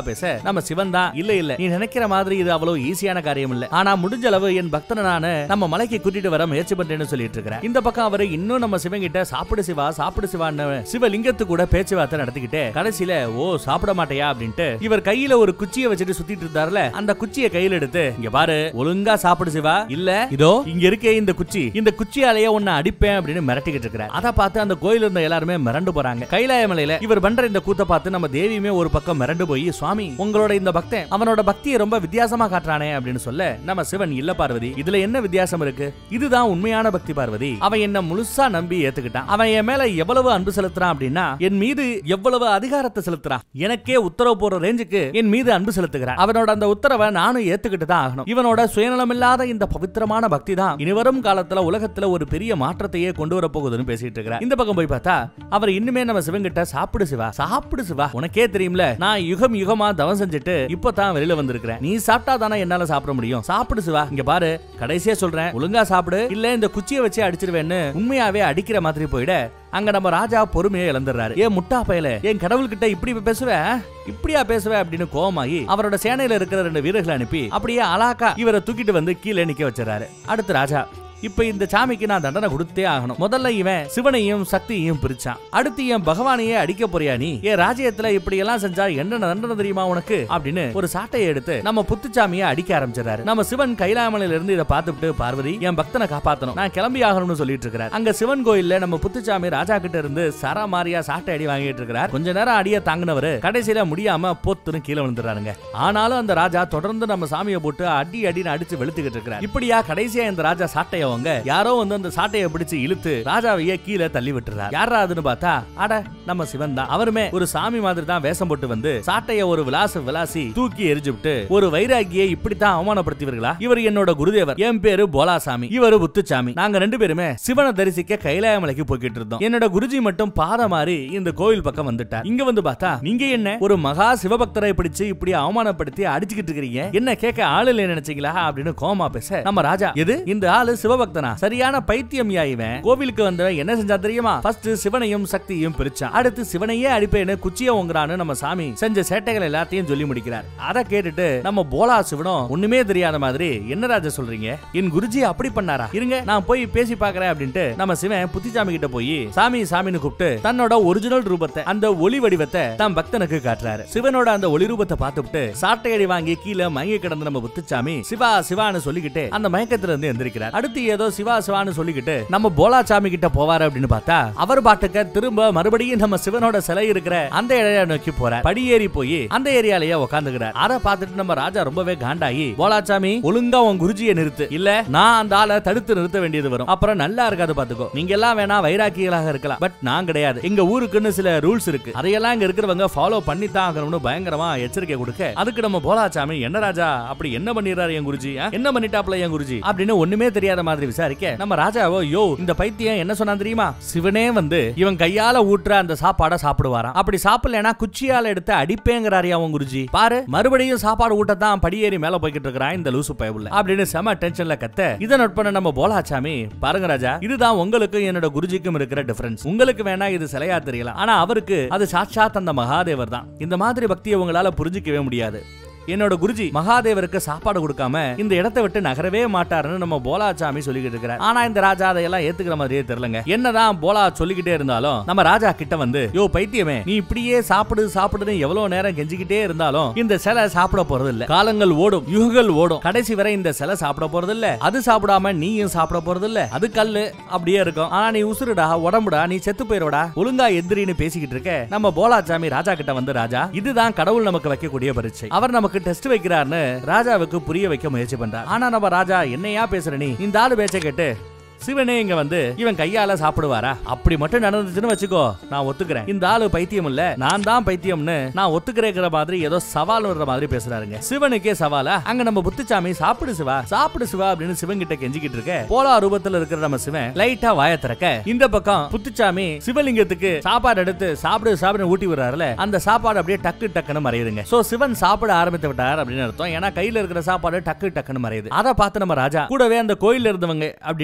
பேச நம்ம சிவன் தான் இல்ல இல்ல நீ நினைக்கிற மாதிரி இது அவ்வளவு ஈஸியான காரியம் இல்ல ஆனா முடிஞ்ச அளவு என் பக்தனை நானு நம்ம மலைக்கு கூட்டிட்டு வர முயற்சி பண்றேன்னு சொல்லிட்டு இருக்கிறேன் இந்த பக்கம் அவரு இன்னும் நம்ம சிவன் கிட்ட சாப்பிடு சிவா சாப்பிடு சிவான்னு சிவலிங்கத்து கூட பேச்சுவார்த்தை நடத்திக்கிட்டு கடைசியில ஓ சாப்பிட மாட்டேயா அப்படின்ட்டு இவர் கையில ஒரு குச்சியை வச்சுட்டு சுத்திட்டு இருந்தாருல அந்த குச்சியை கையில எடுத்து இங்க பாரு ஒழுங்கா சாப்பிடு சிவா இல்ல இதோ இங்க இருக்கே இந்த குச்சி இந்த குச்சியாலேயே உன்னை அடிப்பேன் அப்படின்னு மிரட்டிக்கிட்டு இருக்கிறார் அதை பார்த்து அந்த கோயில இருந்த எல்லாருமே மிரண்டு போறாங்க கைலாய மலையில இவர் பண்ற இந்த கூத்த பார்த்து நம்ம தேவியுமே ஒரு பக்கம் மிரண்டு போய் சுவாமி உங்களோட இந்த பக்தன் அவனோட பக்தியை ரொம்ப வித்தியாசமா காட்டுறானே அப்படின்னு சொல்ல நம்ம சிவன் இல்ல பார்வதி இதுல என்ன வித்தியாசம் இருக்கு இதுதான் உண்மையான பக்தி பார்வதி அவன் என்ன முழுசா நம்பி ஏத்துக்கிட்டான் அவன் என் மேல எவ்வளவு அன்பு செலுத்துறான் அப்படின்னா என் மீது எவ்வளவு அதிகாரத்தை செலுத்துறான் எனக்கே உத்தரவு போற ரேஞ்சுக்கு என் மீது அன்பு செலுத்துகிறான் அவனோட அந்த உத்தரவை நானும் ஏத்துக்கிட்டு தான் ஆகணும் இவனோட சுயநலமில்லாத இந்த பவித்திரமான பக்தி தான் இனிவரும் காலத்துல உலகத்துல ஒரு பெரிய மாற்றத்தையே கொண்டு வர போகுதுன்னு பேசிட்டு இருக்கிறார் இந்த பக்கம் போய் பார்த்தா அவர் இன்னுமே நம்ம சிவன் கிட்ட சாப்பிடு சிவா சாப்பிடு சிவா உனக்கே தெரியும்ல நான் யுகம் யுகமா தவம் செஞ்சுட்டு இப்பதான் வெளியில வந்திருக்கிறேன் நீ சாப்பிட்டா தானே என்னால சாப்பிட முடியும் சாப்பிடு சிவா இங்க பாரு கடைசியா சொல்றேன் ஒழுங்கா சாப்பிடு இல்ல இந்த குச்சியை வச்சு அடிச்சிருவேன்னு உண்மையாவே அடிக்கிற மாதிரி போயிட அங்க நம்ம ராஜா பொறுமையை இழந்துடுறாரு ஏன் முட்டா பயல என் கடவுள்கிட்ட இப்படி பேசுவ இப்படியா பேசுவ அப்படின்னு கோவமாகி அவரோட சேனையில இருக்கிற ரெண்டு வீரர்களை அனுப்பி அப்படியே அலாக்கா இவரை தூக்கிட்டு வந்து கீழே நிக்க வச்சிடறாரு அடுத்து ராஜா இப்ப இந்த சாமிக்கு நான் தண்டனை கொடுத்தே ஆகணும் முதல்ல இவன் சிவனையும் சக்தியையும் பிரிச்சான் அடுத்து என் பகவானையே அடிக்க போறியா நீ என் ராஜ்யத்துல இப்படி எல்லாம் செஞ்சா என்ன தண்டனை தெரியுமா உனக்கு அப்படின்னு ஒரு சாட்டையை எடுத்து நம்ம புத்துச்சாமியை அடிக்க ஆரம்பிச்சிடறாரு நம்ம சிவன் கைலாமலையில இருந்து இதை பார்த்துட்டு பார்வதி என் பக்தனை காப்பாத்தணும் நான் கிளம்பி ஆகணும்னு சொல்லிட்டு இருக்கிறார் அங்க சிவன் கோயில்ல நம்ம புத்துச்சாமி ராஜா கிட்ட இருந்து சர மாரியா சாட்டை அடி வாங்கிட்டு இருக்கிறார் கொஞ்ச நேரம் அடிய தாங்கினவரு கடைசியில முடியாம பொத்துன்னு கீழே விழுந்துறாருங்க ஆனாலும் அந்த ராஜா தொடர்ந்து நம்ம சாமியை போட்டு அடி அடின்னு அடிச்சு வெளுத்துக்கிட்டு இருக்கிறார் இப்படியா கடைசியா இந்த ராஜா சாட்டைய அவங்க யாரோ வந்து அந்த சாட்டையை பிடிச்சு இழுத்து ராஜாவையே கீழே தள்ளி விட்டுறார் யாரா அதுன்னு பார்த்தா அட நம்ம சிவன் தான் அவருமே ஒரு சாமி மாதிரி தான் வேஷம் போட்டு வந்து சாட்டைய ஒரு விலாச விலாசி தூக்கி எரிஞ்சு விட்டு ஒரு வைராகியை இப்படித்தான் அவமானப்படுத்திவர்களா இவர் என்னோட குருதேவர் என் பேரு போலாசாமி இவரு புத்துச்சாமி நாங்க ரெண்டு பேருமே சிவனை தரிசிக்க கைலாய மலைக்கு போய்கிட்டு இருந்தோம் என்னோட குருஜி மட்டும் பாத மாறி இந்த கோயில் பக்கம் வந்துட்டார் இங்க வந்து பார்த்தா நீங்க என்ன ஒரு மகா சிவபக்தரை பிடிச்சு இப்படி அவமானப்படுத்தி அடிச்சுக்கிட்டு இருக்கீங்க என்ன கேட்க ஆளு இல்லை நினைச்சீங்களா அப்படின்னு கோமா பேச நம்ம ராஜா எது இந்த ஆளு சிவபக்தனா சரியான பைத்தியம் யா இவன் கோவிலுக்கு வந்தவன் என்ன செஞ்சா தெரியுமா ஃபர்ஸ்ட் சிவனையும் சக்தியையும் பிரிச்சான் அடுத்து சிவனையே அடிப்பேன்னு குச்சிய ஓங்குறான்னு நம்ம சாமி செஞ்ச சேட்டைகள் எல்லாத்தையும் சொல்லி முடிக்கிறார் அதை கேட்டுட்டு நம்ம போலா சிவனும் ஒண்ணுமே தெரியாத மாதிரி என்ன ராஜா சொல்றீங்க என் குருஜி அப்படி பண்ணாரா இருங்க நான் போய் பேசி பார்க்கறேன் அப்படின்ட்டு நம்ம சிவன் புத்திசாமி கிட்ட போய் சாமி சாமின்னு கூப்பிட்டு தன்னோட ஒரிஜினல் ரூபத்தை அந்த ஒளி வடிவத்தை தன் பக்தனுக்கு காட்டுறாரு சிவனோட அந்த ஒளி ரூபத்தை பார்த்துட்டு சாட்டையடி வாங்கி கீழே மயங்கி கிடந்த நம்ம புத்துச்சாமி சிவா சிவான்னு சொல்லிக்கிட்டு அந்த மயக்கத்துல இருந்து எந்திரிக்கிறார் அடுத்து ஏதோ சிவா சிவான்னு சொல்லிக்கிட்டு நம்ம போலா சாமி கிட்ட போவாரு அப்படின்னு பார்த்தா அவர் பாட்டுக்க திரும்ப மறுபடியும் நம்ம சிவனோட சிலை இருக்கிற அந்த ஏரியா நோக்கி போறார் படியேறி போய் அந்த ஏரியாலயே உட்காந்துக்கிறார் அதை பார்த்துட்டு நம்ம ராஜா ரொம்பவே காண்டாகி போலாச்சாமி ஒழுங்கா உன் குருஜியை நிறுத்து இல்ல நான் அந்த ஆளை தடுத்து நிறுத்த வேண்டியது வரும் அப்புறம் நல்லா இருக்காது பாத்துக்கோ நீங்க எல்லாம் வேணா வைராக்கியங்களாக இருக்கலாம் பட் நான் கிடையாது எங்க ஊருக்குன்னு சில ரூல்ஸ் இருக்கு அதையெல்லாம் இங்க இருக்கிறவங்க ஃபாலோ பண்ணித்தான் ஆகணும்னு பயங்கரமா எச்சரிக்கை கொடுக்க அதுக்கு நம்ம போலாச்சாமி என்ன ராஜா அப்படி என்ன பண்ணிடுறாரு என் குருஜி ஆ? என்ன பண்ணிட்டாப்ல என் குருஜி அப்படின்னு ஒண்ணுமே தெரியாத மாதிரி விசாரிக்க நம்ம ராஜாவோ யோ இந்த பைத்தியம் என்ன சொன்னா தெரியுமா சிவனே வந்து இவன் கையால ஊட்டுற அந்த சாப்பாடை சாப்பிடுவாராம் அப்படி சாப்பிடலனா குச்சியால எடுத்து அடிப்பேங்கிறாரு அவன் குருஜி பாரு மறுபடியும் சாப்பாடு ஊட்டத்தான் படியேறி மேல போய்கிட்டு இருக்கிறான் இந்த லூசு பயவுல அப்படின்னு செம டென்ஷன்ல கத்த இதை நோட் பண்ண நம்ம போலாச்சாமி பாருங்க ராஜா இதுதான் உங்களுக்கும் என்னோட குருஜிக்கும் இருக்கிற டிஃபரன்ஸ் உங்களுக்கு வேணா இது சிலையா தெரியலாம் ஆனா அவருக்கு அது சாட்சாத் அந்த மகாதேவர் தான் இந்த மாதிரி பக்தியை உங்களால புரிஞ்சிக்கவே முடியாது என்னோட குருஜி மகாதேவருக்கு சாப்பாடு கொடுக்காம இந்த இடத்தை விட்டு நகரவே மாட்டாருன்னு நம்ம போலாச்சாமி சொல்லிக்கிட்டு இருக்கிறார் ஆனா இந்த ராஜா அதையெல்லாம் ஏத்துக்கிற மாதிரியே தெரியலங்க என்னதான் போலா சொல்லிக்கிட்டே இருந்தாலும் நம்ம ராஜா கிட்ட வந்து யோ பைத்தியமே நீ இப்படியே சாப்பிடு சாப்பிடுன்னு எவ்வளவு நேரம் கெஞ்சிக்கிட்டே இருந்தாலும் இந்த சிலை சாப்பிட போறது இல்ல காலங்கள் ஓடும் யுகங்கள் ஓடும் கடைசி வரை இந்த சிலை சாப்பிட போறது இல்ல அது சாப்பிடாம நீயும் சாப்பிட போறது இல்ல அது கல்லு அப்படியே இருக்கும் ஆனா நீ உசுருடா உடம்புடா நீ செத்து போயிருவடா ஒழுங்கா எந்திரின்னு பேசிக்கிட்டு இருக்க நம்ம போலாச்சாமி ராஜா கிட்ட வந்து ராஜா இதுதான் கடவுள் நமக்கு வைக்கக்கூடிய பரீட்சை அவர் நமக்கு டெஸ்ட் வைக்கிறார்னு ராஜாவுக்கு புரிய வைக்க முயற்சி பண்றார் ஆனா நம்ம ராஜா என்னையா பேசுற நீ இந்த ஆளு பேச்ச கேட்டு சிவனே இங்க வந்து இவன் கையால சாப்பிடுவாரா அப்படி மட்டும் நடந்துச்சுன்னு வச்சுக்கோ நான் ஒத்துக்கிறேன் இந்த ஆளு பைத்தியம் இல்ல நான் தான் பைத்தியம்னு நான் ஒத்துக்கிறேங்கிற மாதிரி ஏதோ சவால் வர்ற மாதிரி பேசுறாருங்க சிவனுக்கே சவாலா அங்க நம்ம புத்துச்சாமி சாப்பிடு சிவா சாப்பிடு சிவா அப்படின்னு சிவன் கிட்ட கெஞ்சிக்கிட்டு இருக்க போலா ரூபத்துல இருக்கிற நம்ம சிவன் லைட்டா வாய திறக்க இந்த பக்கம் புத்துச்சாமி சிவலிங்கத்துக்கு சாப்பாடு எடுத்து சாப்பிடு சாப்பிடு ஊட்டி விடுறாருல அந்த சாப்பாடு அப்படியே டக்கு டக்குன்னு மறையுதுங்க சோ சிவன் சாப்பிட ஆரம்பித்து விட்டார் அப்படின்னு அர்த்தம் ஏன்னா கையில இருக்கிற சாப்பாடு டக்கு டக்குன்னு மறையுது அதை பார்த்து நம்ம ராஜா கூடவே அந்த கோயில்ல இருந்தவங்க அப்படின்னு எல்லாரும்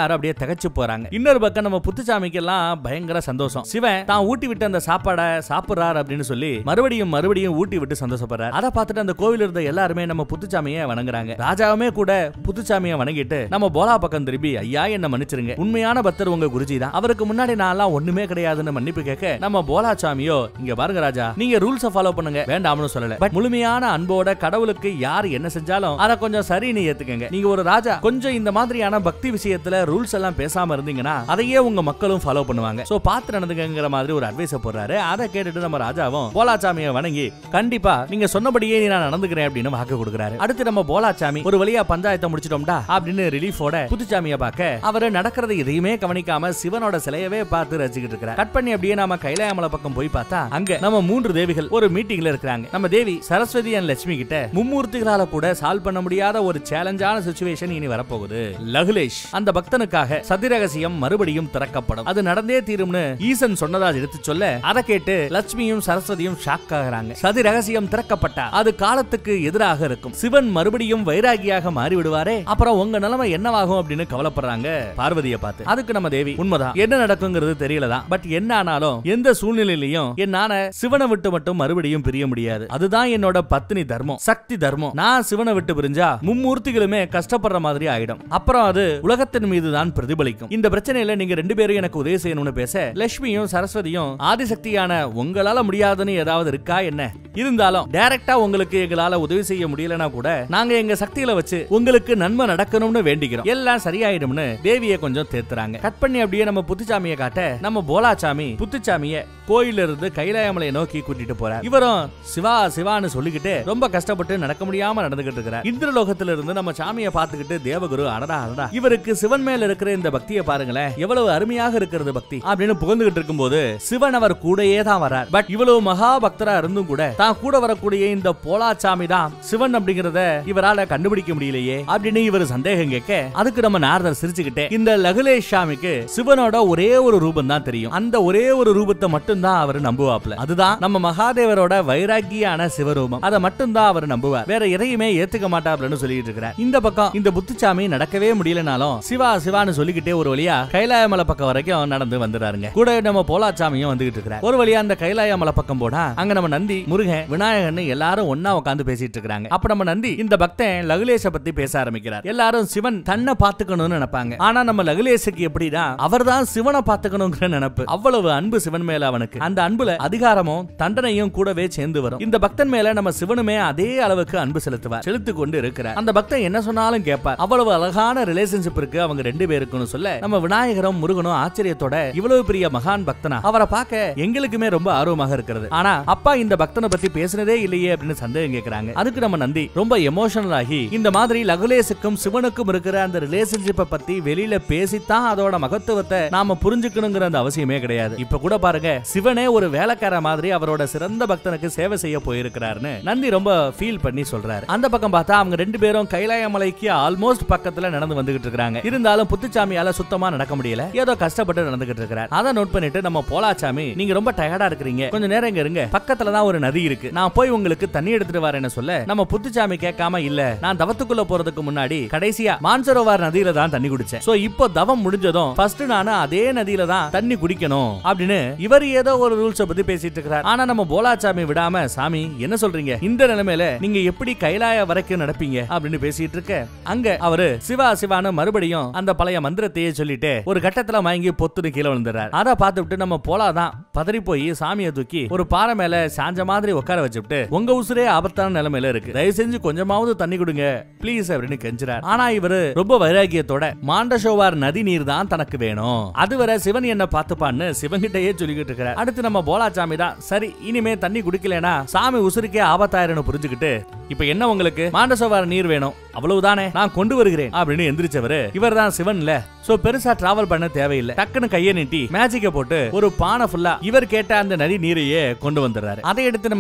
எல்லாரும் அப்படியே திகச்சு போறாங்க இன்னொரு பக்கம் நம்ம புத்துச்சாமிக்கு எல்லாம் பயங்கர சந்தோஷம் சிவன் தான் ஊட்டி விட்டு அந்த சாப்பாடை சாப்பிடுறாரு அப்படின்னு சொல்லி மறுபடியும் மறுபடியும் ஊட்டி விட்டு சந்தோஷப்படுறாரு அதை பார்த்துட்டு அந்த கோவில் இருந்த எல்லாருமே நம்ம புத்துச்சாமியை வணங்குறாங்க ராஜாவுமே கூட புத்துச்சாமியை வணங்கிட்டு நம்ம போலா பக்கம் திரும்பி ஐயா என்ன மன்னிச்சிருங்க உண்மையான பக்தர் உங்க குருஜி தான் அவருக்கு முன்னாடி நான் எல்லாம் ஒண்ணுமே கிடையாதுன்னு மன்னிப்பு கேட்க நம்ம போலா சாமியோ இங்க பாருங்க ராஜா நீங்க ரூல்ஸ ஃபாலோ பண்ணுங்க வேண்டாம்னு சொல்லல பட் முழுமையான அன்போட கடவுளுக்கு யார் என்ன செஞ்சாலும் அதை கொஞ்சம் சரின்னு ஏத்துக்கங்க நீங்க ஒரு ராஜா கொஞ்சம் இந்த மாதிரியான பக்தி விஷயத்துல ரூல்ஸ் எல்லாம் பேசாம இருந்தீங்கன்னா அதையே உங்க மக்களும் ஃபாலோ பண்ணுவாங்க சோ பார்த்து நடந்துக்கங்கிற மாதிரி ஒரு அட்வைஸ் போடுறாரு அதை கேட்டுட்டு நம்ம ராஜாவும் போலாச்சாமியை வணங்கி கண்டிப்பா நீங்க சொன்னபடியே நான் நடந்துக்கிறேன் அப்படின்னு வாக்கு கொடுக்குறாரு அடுத்து நம்ம போலாச்சாமி ஒரு வழியா பஞ்சாயத்தை முடிச்சிட்டோம்டா அப்படின்னு ரிலீஃபோட புதுச்சாமிய பார்க்க அவரு நடக்கிறது எதையுமே கவனிக்காம சிவனோட சிலையவே பார்த்து ரசிக்கிட்டு இருக்கிறார் கட் பண்ணி அப்படியே நாம கைலாயமலை பக்கம் போய் பார்த்தா அங்க நம்ம மூன்று தேவிகள் ஒரு மீட்டிங்ல இருக்கிறாங்க நம்ம தேவி சரஸ்வதி அண்ட் லட்சுமி கிட்ட மும்மூர்த்திகளால கூட சால்வ் பண்ண முடியாத ஒரு சேலஞ்சான சுச்சுவேஷன் இனி வரப்போகுது லகுலேஷ் அந்த பக்தனுக்காக சதி ரகசியம் மறுபடியும் திறக்கப்படும் அது நடந்தே தீரும்னு ஈசன் சொன்னதா எடுத்து சொல்ல அதை கேட்டு லட்சுமியும் சரஸ்வதியும் ஷாக் ஆகுறாங்க சதி ரகசியம் திறக்கப்பட்டா அது காலத்துக்கு எதிராக இருக்கும் சிவன் மறுபடியும் வைராகியாக மாறி விடுவாரே அப்புறம் உங்க நிலைமை என்னவாகும் அப்படின்னு கவலைப்படுறாங்க பார்வதியை பார்த்து அதுக்கு நம்ம தேவி உண்மைதான் என்ன நடக்குங்கிறது தெரியலதான் பட் என்ன ஆனாலும் எந்த சூழ்நிலையிலையும் என்னால சிவனை விட்டு மட்டும் மறுபடியும் பிரிய முடியாது அதுதான் என்னோட பத்தினி தர்மம் சக்தி தர்மம் நான் சிவனை விட்டு பிரிஞ்சா மும்மூர்த்திகளுமே கஷ்டப்படுற மாதிரி ஆயிடும் அப்புறம் அது உலகத்தின் மீது தான் பிரதிபலிக்கும் இந்த பிரச்சனையில நீங்க ரெண்டு பேரும் எனக்கு உதவி செய்யணும்னு பேச லட்சுமியும் சரஸ்வதியும் ஆதிசக்தியான உங்களால முடியாதுன்னு ஏதாவது இருக்கா என்ன இருந்தாலும் டைரக்டா உங்களுக்கு எங்களால உதவி செய்ய முடியலனா கூட நாங்க எங்க சக்தியில வச்சு உங்களுக்கு நன்மை நடக்கணும்னு வேண்டிக்கிறோம் எல்லாம் சரியாயிடும்னு தேவியை கொஞ்சம் தேத்துறாங்க கட் பண்ணி அப்படியே நம்ம புத்துச்சாமியை காட்ட நம்ம போலாச்சாமி புத்துச்சாமிய கோயில இருந்து கைலாயமலையை நோக்கி கூட்டிட்டு போறார் இவரும் சிவா சிவான்னு சொல்லிக்கிட்டு ரொம்ப கஷ்டப்பட்டு நடக்க முடியாம நடந்துகிட்டு இருக்கிறார் இந்திரலோகத்துல இருந்து நம்ம சாமியை பார்த்துக்கிட்டு தேவகுரு அடடா அடடா இவருக்கு சிவன் மேல இருக்கிற இந்த பக்தியை பாருங்களேன் எவ்வளவு அருமையாக இருக்கிறது பக்தி அப்படின்னு புகழ்ந்துகிட்டு இருக்கும்போது சிவன் அவர் கூடயே தான் வரார் பட் இவ்வளவு மகா பக்தரா இருந்தும் கூட தான் கூட வரக்கூடிய இந்த போலாச்சாமி தான் சிவன் அப்படிங்கறத இவரால கண்டுபிடிக்க முடியலையே அப்படின்னு இவர் சந்தேகம் கேட்க அதுக்கு நம்ம நாரதர் சிரிச்சுக்கிட்டே இந்த லகுலேஷ் சாமிக்கு சிவனோட ஒரே ஒரு ரூபம் தான் தெரியும் அந்த ஒரே ஒரு ரூபத்தை மட்டும்தான் அவர் நம்புவாப்ல அதுதான் நம்ம மகாதேவரோட வைராக்கியான சிவரூபம் அதை மட்டும்தான் அவர் நம்புவார் வேற எதையுமே ஏத்துக்க மாட்டாப்லன்னு சொல்லிட்டு இருக்கிறார் இந்த பக்கம் இந்த புத்துச்சாமி நடக்கவே முடியலனாலும் சிவா சிவான்னு சொல்லிக்கிட்டே ஒரு வழியா கைலாயமலை பக்கம் வரைக்கும் நடந்து வந்துறாருங்க கூட நம்ம போலாச்சாமியும் வந்துகிட்டு இருக்கிறார் ஒரு வழியா அந்த கைலாயமலை பக்கம் போனா அங்க நம்ம நந்தி முருகன் விநாயகன் எல்லாரும் ஒன்னா உட்காந்து பேசிட்டு இருக்காங்க அப்ப நம்ம நந்தி இந்த பக்தன் லகுலேஷ பத்தி பேச ஆரம்பிக்கிறார் எல்லாரும் சிவன் தன்னை பாத்துக்கணும்னு நினைப்பாங்க ஆனா நம்ம லகுலேஷுக்கு எப்படின்னா அவர்தான் சிவனை பாத்துக்கணுங்கிற நினைப்பு அவ்வளவு அன்பு சிவன் மேல அவனுக்கு அந்த அன்புல அதிகாரமும் தண்டனையும் கூடவே சேர்ந்து வரும் இந்த பக்தன் மேல நம்ம சிவனுமே அதே அளவுக்கு அன்பு செலுத்துவார் செலுத்து கொண்டு இருக்கிறார் அந்த பக்தன் என்ன சொன்னாலும் கேட்பார் அவ்வளவு அழகான ரிலேஷன்ஷிப் இருக்கு அவங்க ரெண்டு பேருக்குன்னு சொல்ல நம்ம விநாயகரும் முருகனும் ஆச்சரியத்தோட இவ்வளவு பெரிய மகான் பக்தனா அவரை பார்க்க எங்களுக்குமே ரொம்ப ஆர்வமாக இருக்கிறது ஆனா அப்பா இந்த பக்தனை பத்தி பேசினதே இல்லையே அப்படின்னு சந்தேகம் கேக்குறாங்க அதுக்கு நம்ம நந்தி ரொம்ப எமோஷனல் ஆகி இந்த மாதிரி லகுலேஷுக்கும் சிவனுக்கும் இருக்கிற அந்த ரிலேஷன்ஷிப்பை பத்தி வெளியில பேசித்தான் அதோட மகத்துவத்தை நாம புரிஞ்சுக்கணுங்கிற அந்த அவசியமே கிடையாது இப்ப கூட பாருங்க சிவனே ஒரு வேலைக்கார மாதிரி அவரோட சிறந்த பக்தனுக்கு சேவை செய்ய போயிருக்கிறாருன்னு நந்தி ரொம்ப ஃபீல் பண்ணி சொல்றாரு அந்த பக்கம் பார்த்தா அவங்க ரெண்டு பேரும் கைலாய மலைக்கு ஆல்மோஸ்ட் பக்கத்துல நடந்து வந்துகிட்டு இருக்காங்க இருந்தாலும் புத்துச்சாமியால சுத்தமா நடக்க முடியல ஏதோ கஷ்டப்பட்டு நடந்துகிட்டு இருக்கிறார் அதை நோட் பண்ணிட்டு நம்ம போலாச்சாமி நீங்க ரொம்ப டயர்டா இருக்கிறீங்க கொஞ்சம் நேரம் இங்க இருங்க பக்கத்துல தான் ஒரு நதி இருக்கு நான் போய் உங்களுக்கு தண்ணி எடுத்துட்டு வரேன்னு சொல்ல நம்ம புத்துச்சாமி கேட்காம இல்ல நான் தவத்துக்குள்ள போறதுக்கு முன்னாடி கடைசியா மான்சரோவார் நதியில தான் தண்ணி குடிச்சேன் சோ இப்போ தவம் முடிஞ்சதும் ஃபர்ஸ்ட் நானு அதே நதியில தான் தண்ணி குடிக்கணும் அப்படின்னு இவர் ஏதோ ஒரு ரூல்ஸ் பத்தி பேசிட்டு இருக்கிறார் ஆனா நம்ம போலாச்சாமி விடாம சாமி என்ன சொல்றீங்க இந்த நிலைமையில நீங்க எப்படி கைலாய வரைக்கும் நடப்பீங்க அப்படின்னு பேசிட்டு இருக்க அங்க அவரு சிவா சிவான்னு மறுபடியும் அந்த பழைய மந்திரத்தையே சொல்லிட்டு ஒரு கட்டத்துல மயங்கி பொத்துன்னு கீழே விழுந்துறாரு அதை பார்த்துட்டு நம்ம போலாதான் பதறி போய் சாமியை தூக்கி ஒரு பாறை மேல சாஞ்ச மாதிரி உட்கார வச்சுட்டு உங்க உசுரே ஆபத்தான நிலைமையில இருக்கு தயவு செஞ்சு கொஞ்சமாவது தண்ணி கொடுங்க ப்ளீஸ் அப்படின்னு கெஞ்சுறார் ஆனா இவரு ரொம்ப வைராகியத்தோட மாண்டசோவார் நதி நீர் தான் தனக்கு வேணும் அதுவரை சிவன் என்ன பார்த்துப்பான்னு சிவன்கிட்டயே சொல்லிக்கிட்டு இருக்கிறார் அடுத்து நம்ம போலாச்சாமி தான் சரி இனிமே தண்ணி குடிக்கலனா சாமி உசுருக்கே ஆபத்தாயிருன்னு புரிஞ்சுக்கிட்டு இப்ப என்ன உங்களுக்கு மாண்டசோவார் நீர் வேணும் அவ்வளவுதானே நான் கொண்டு வருகிறேன் அப்படின்னு எந்திரிச்சவரு இவர் தான் சிவன்ல சோ பெருசா டிராவல் பண்ண தேவையில்லை டக்குன்னு கையை நீட்டி மேஜிக்க போட்டு ஒரு பானை ஃபுல்லா இவர் கேட்ட அந்த நதி நீரையே கொண்டு வந்துடுறாரு அதை எடுத்து நம்ம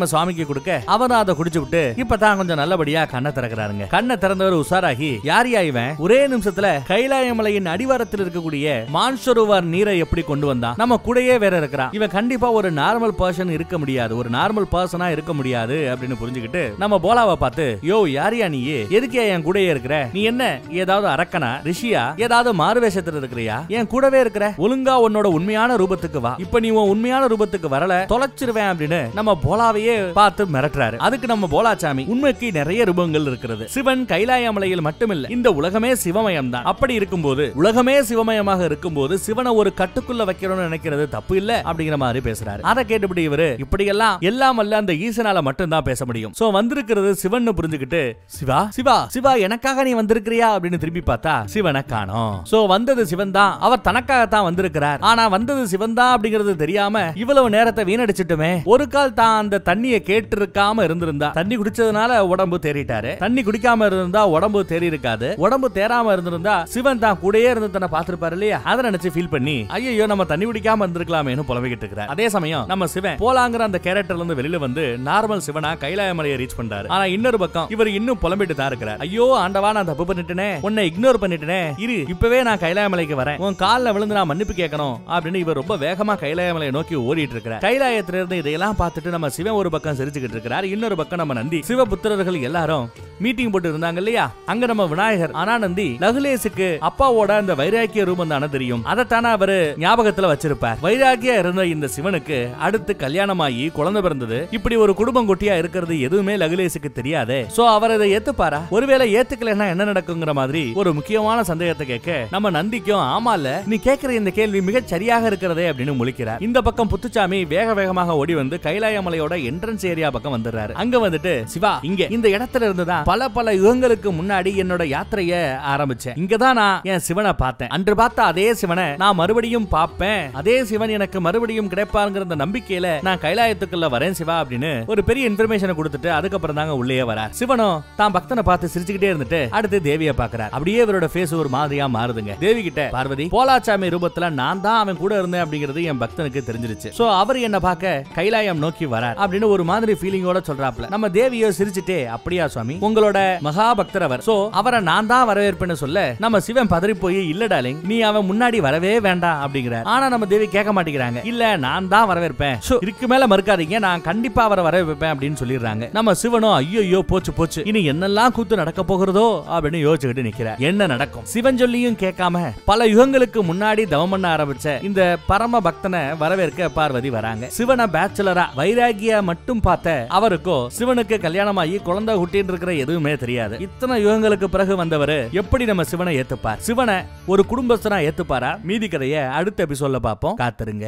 சுவாமிக்கு கொடுக்க அவரும் அதை குடிச்சு விட்டு இப்பதான் கொஞ்சம் நல்லபடியா கண்ணை திறக்கிறாருங்க கண்ணை திறந்தவர் உஷாராகி யாரியா இவன் ஒரே நிமிஷத்துல கைலாய மலையின் அடிவாரத்தில் இருக்கக்கூடிய மான்சரோவர் நீரை எப்படி கொண்டு வந்தான் நம்ம கூடயே வேற இருக்கிறான் இவன் கண்டிப்பா ஒரு நார்மல் பர்சன் இருக்க முடியாது ஒரு நார்மல் பர்சனா இருக்க முடியாது அப்படின்னு புரிஞ்சுக்கிட்டு நம்ம போலாவை பார்த்து யோ யாரியா நீ எதுக்கே என் கூடயே இருக்கிற நீ என்ன ஏதாவது அரக்கனா ரிஷியா ஏதாவது மாறுவேஷத்துல இருக்கிறியா என் கூடவே இருக்கிற ஒழுங்கா உன்னோட உண்மையான ரூபத்துக்கு வா இப்ப நீ உன் உண்மையான ரூபத்துக்கு வரல தொலைச்சிருவேன் அப்படின்னு நம்ம போலாவையே பார்த்து மிரட்டுறாரு அதுக்கு நம்ம போலாச்சாமி உண்மைக்கு நிறைய ரூபங்கள் இருக்கிறது சிவன் கைலாய மலையில் மட்டுமில்ல இந்த உலகமே சிவமயம் தான் அப்படி இருக்கும்போது உலகமே சிவமயமாக இருக்கும்போது சிவனை ஒரு கட்டுக்குள்ள வைக்கிறோம்னு நினைக்கிறது தப்பு இல்ல அப்படிங்கிற மாதிரி பேசுறாரு அதை கேட்டுப்படி இவரு இப்படி எல்லாம் எல்லாம் அல்ல அந்த ஈசனால மட்டும்தான் பேச முடியும் சோ வந்திருக்கிறது சிவன் புரிஞ்சுக்கிட்டு சிவா சிவா சிவா எனக்காக நீ வந்திருக்கிறியா அப்படின்னு திரும்பி பார்த்தா சிவனை காணோம் சோ வந்தது சிவன் தான் அவர் தனக்காகத்தான் வந்திருக்கிறார் ஆனா வந்தது சிவன் தான் அப்படிங்கிறது தெரியாம இவ்வளவு நேரத்தை வீணடிச்சிட்டுமே ஒரு கால் தான் அந்த தண்ணியை கேட்டிருக்காம இருந்திருந்தா தண்ணி குடிச்சதுனால உடம்பு தேறிட்டாரு தண்ணி குடிக்காம இருந்தா உடம்பு தேறி இருக்காது உடம்பு தேராம இருந்திருந்தா சிவன் தான் கூடயே இருந்து தன்னை பார்த்திருப்பாரு இல்லையா அதை நினைச்சு ஃபீல் பண்ணி ஐயோ நம்ம தண்ணி குடிக்காம இருந்திருக்கலாமேனு புலம்பிக்கிட்டு இருக்கிறார் அதே சமயம் நம்ம சிவன் போலாங்கிற அந்த கேரக்டர்ல இருந்து வெளியில வந்து நார்மல் சிவனா கைலாய மலையை ரீச் பண்றாரு ஆனா இன்னொரு பக்கம் இவர் இன்னும் புலம்பிட்டு தான் இருக்கிறார் ஐயோ ஆண்டவா நான் தப்பு பண்ணிட்டேனே உன்னை இக்னோர் பண்ணிட்டேனே இரு இப்பவே நான் கைலாய மலைக்கு வரேன் உன் கால்ல விழுந்து நான் மன்னிப்பு கேட்கணும் அப்படின்னு இவர் ரொம்ப வேகமா கைலாய மலையை நோக்கி ஓடிட்டு இருக்கிறார் கைலாயத்துல இருந்து இதையெல்லாம் பார்த்துட்டு நம்ம சிவன் ஒரு பக்கம் சிரிச்சுக்கிட்டு இருக்கிறார் இன்னொரு பக்கம் நம்ம நந்தி சிவபுத்திரர்கள் எல்லாரும் மீட்டிங் போட்டு இருந்தாங்க இல்லையா அங்க நம்ம விநாயகர் ஆனா நந்தி லகுலேசுக்கு அப்பாவோட அந்த வைராக்கிய ரூபம் தானே தெரியும் அதைத்தானே அவரு ஞாபகத்துல வச்சிருப்பார் வைராக்கியா இருந்த இந்த சிவனுக்கு அடுத்து கல்யாணமாகி குழந்தை பிறந்தது இப்படி ஒரு குடும்பம் குட்டியா இருக்கிறது எதுவுமே லகுலேசுக்கு தெரியாதே சோ அவர் இதை ஏத்துப்பாரா ஒருவேளை ஏத்துக்கலைன்னா என்ன நடக்குங்கிற மாதிரி ஒரு முக்கியமான சந்தேகத்தை கேட்க நம்ம நந்திக்கும் ஆமால நீ கேட்கிற இந்த கேள்வி மிகச் சரியாக இருக்கிறதே அப்படின்னு முழிக்கிறார் இந்த பக்கம் புத்துச்சாமி வேக வேகமாக ஓடி வந்து கைலாய மலையோட என்ட்ரன்ஸ் ஏரியா பக்கம் வந்துடுறாரு அங்க வந்துட்டு சிவா இங்க இந்த இடத்துல இருந்துதான் பல பல யுகங்களுக்கு முன்னாடி என்னோட யாத்திரைய ஆரம்பிச்சேன் இங்கதான் நான் என் சிவனை பார்த்தேன் அன்று பார்த்த அதே சிவனை நான் மறுபடியும் பார்ப்பேன் அதே சிவன் எனக்கு மறுபடியும் கிடைப்பாருங்கிற அந்த நம்பிக்கையில நான் கைலாயத்துக்குள்ள வரேன் சிவா அப்படின்னு ஒரு பெரிய இன்ஃபர்மேஷனை கொடுத்துட்டு அதுக்கப்புறம் தாங்க உள்ளே வரார் சிவனும் தான் பக்தனை பார்த்து சிரிச்சுக்கிட்டே இருந்துட்டு அடுத்து தேவியை பாக்குறார் அப்படியே இவரோட ஃபேஸ் ஒரு மாதிரியா மாறுதுங்க தேவி கிட்ட பார்வதி போலாச்சாமி ரூபத்துல நான் தான் அவன் கூட இருந்தேன் அப்படிங்கிறது என் பக்தனுக்கு தெரிஞ்சிருச்சு சோ அவர் என்ன பார்க்க கைலாயம் நோக்கி வரார் அப்படின்னு ஒரு மாதிரி ஃபீலிங்கோட சொல்றாப்ல நம்ம தேவியோ சிரிச்சுட்டே அப்படியா சுவாமி உங்களோட மகா பக்தர் அவர் சோ அவரை நான் தான் வரவேற்பேன்னு சொல்ல நம்ம சிவன் பதறி போய் இல்ல டாலிங் நீ அவன் முன்னாடி வரவே வேண்டாம் அப்படிங்கிறார் ஆனா நம்ம தேவி கேட்க மாட்டேங்கிறாங்க இல்ல நான் தான் வரவேற்பேன் சோ, இதுக்கு மேல மறுக்காதீங்க நான் கண்டிப்பா அவரை வரவேற்பேன் அப்படின்னு சொல்லிடுறாங்க நம்ம சிவனும் ஐயோ போச்சு போச்சு இனி என்னெல்லாம் கூத்து நடக்க போகிறதோ அப்படின்னு யோசிச்சுக்கிட்டு நிக்கிறார் என்ன நடக்கும் சிவன் சொல்லியும் கேட்காம பல யுகங்களுக்கு முன்னாடி தவம் பண்ண ஆரம்பிச்ச இந்த பரம பக்தனை வரவேற்க பார்வதி வராங்க சிவனை பேச்சுலரா வைராகியா மட்டும் பார்த்த அவருக்கோ சிவனுக்கு கல்யாணமாகி குழந்தை குட்டின்னு இருக்கிற எதுவுமே தெரியாது இத்தனை யுகங்களுக்கு பிறகு வந்தவர் எப்படி நம்ம சிவனை ஏத்துப்பார் சிவனை ஒரு குடும்பஸ்தனா ஏத்துப்பாரா மீதி கதையை அடுத்த எபிசோட்ல பார்ப்போம் காத்துருங்க